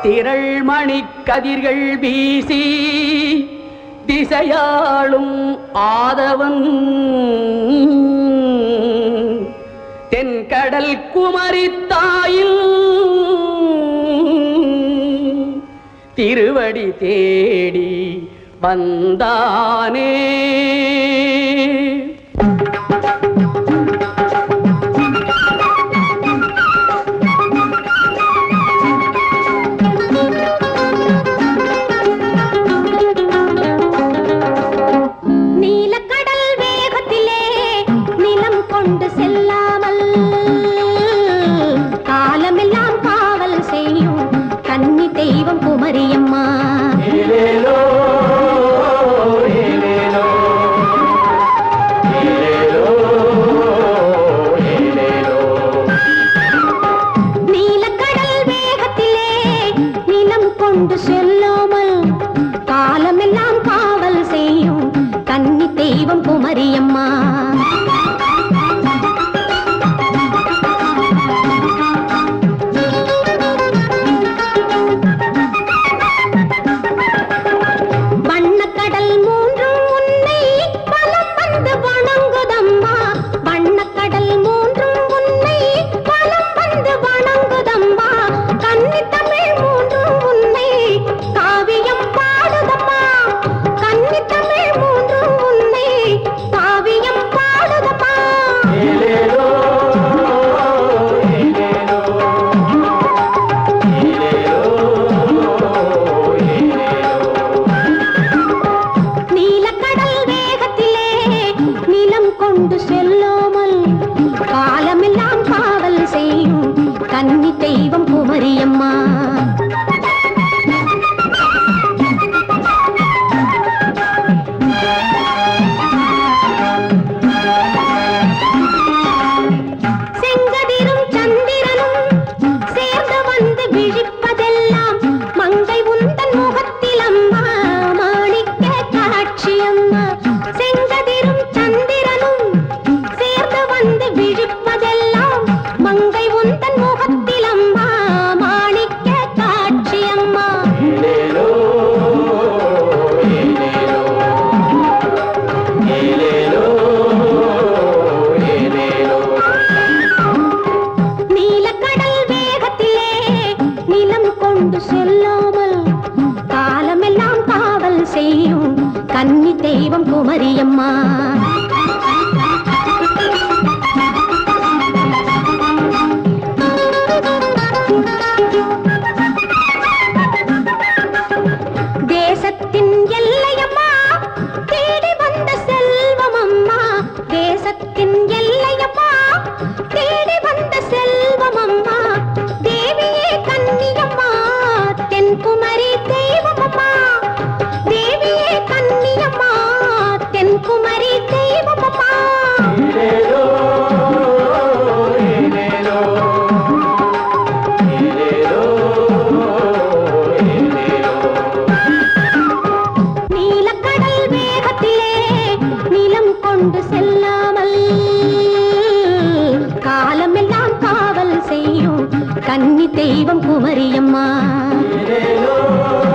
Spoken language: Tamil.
திரள் மணிக் கதிர்கள் வீசி திசையாளும் ஆதவன் தென்கடல் குமரித்தாயில் திருவடி தேடி வந்தானே நீலக்கடல் வேகத்திலே நிலம் கொண்டு செல்லாமல் காலமெல்லாம் காவல் செய்யும் கன்னி தெய்வம் குமரியம்மா ஏலேலோ, ஏலேலோ, ஏலேலோ, ஏலேலோ. நீலக்கடல் வேகத்திலே நிலம் கொண்டு செல்லாமல் காலமெல்லாம் காவல் செய்யும் கன்னி தெய்வம் குமரியம்மா வண்ணக்கடல் மூன்றும் உன்னை பலம் வந்து வணங்குதம்மா வண்ணக்கடல் மூன்றும் உன்னை பலம் வந்து வணங்குதம்மா கன்னி தமிழ் மூன்றும் உன்னை காவியம் பாடுதம்மா கன்னி தமிழ் மூன்றும் உன்னை காவியம் பாடுதம்மா ஏலேலோ, ஏலேலோ, ஏலேலோ, ஏலேலோ. நீலக்கடல் வேகத்திலே நிலம் கொண்டு செல்லாமல் காலமெல்லாம் காவல் செய்யும் கன்னி தெய்வம் குமரியம்மா செங்கதிரும் சந்திரனும் சேர்ந்து வந்து விழிப்பதெல்லாம் மங்கை உந்தன் முகத்தில் அம்மா மாணிக்க காட்சி அம்மா செங்கதிரும் சந்திரனும் சேர்ந்து வந்து விழிப்பதெல்லாம் மங்கை உந்தன் முகத்தில் அம்மா மாணிக்க காட்சி அம்மா ஏலேலோ, ஏலேலோ, ஏலேலோ, ஏலேலோ. நீலக்கடல் வேகத்திலே நிலம் கொண்டு செல்லாமல் காலமெல்லாம் காவல் செய்யும் கன்னி தெய்வம் குமரியம்மா தேசத்தின் எல்லையம்மா தேடி வந்த செல்வம் அம்மா தேசத்தின் எல்லையம்மா தேடி வந்த செல்வம் அம்மா தேவியே கன்னியம்மா தென்குமரி தெய்வமம்மா தேவியே கன்னியம்மா தென்குமரி தெய்வமம்மா ஏலேலோ, ஏலேலோ, ஏலேலோ, ஏலேலோ. நீலக்கடல் வேகத்திலே நிலம் கொண்டு செல்லாமல் காலமெல்லாம் காவல் செய்யும் கன்னி தெய்வம் குமரியம்மா ஏலேலோ,